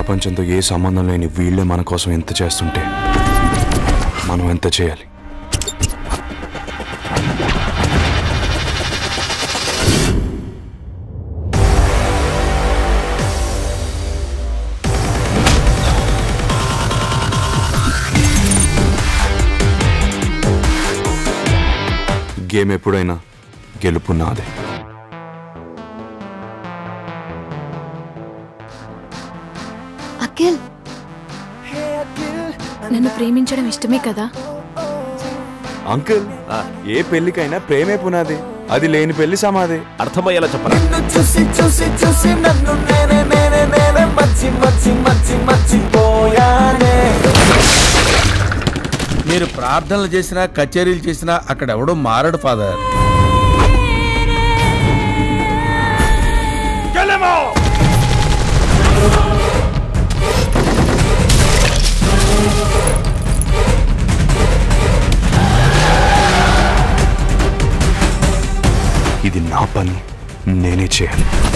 ప్రపంచంతో ఏ సంబంధం లేని వీళ్ళే మన కోసం ఎంత చేస్తుంటే మనం ఎంత చేయాలి గేమ్ ఎప్పుడైనా గెలుపు నాదే అఖిల్ నన్ను ప్రేమించడం ఇష్టమే కదా అంకుల్ ఏ పెళ్లికైనా ప్రేమే పునాది అది లేని పెళ్లి సమాధి అర్థమయ్యేలా చెప్పరా నిన్ను చూసి చూసి చూసి నన్ను నేనే నేనే నేనే మర్చి మర్చి మర్చి మర్చిపోయానే మీరు ప్రార్థనలు చేసినా కచేరీలు చేసినా అక్కడ ఎవడో మారడు ఫాదర్ ఇది నా పని నేనే చేయాలి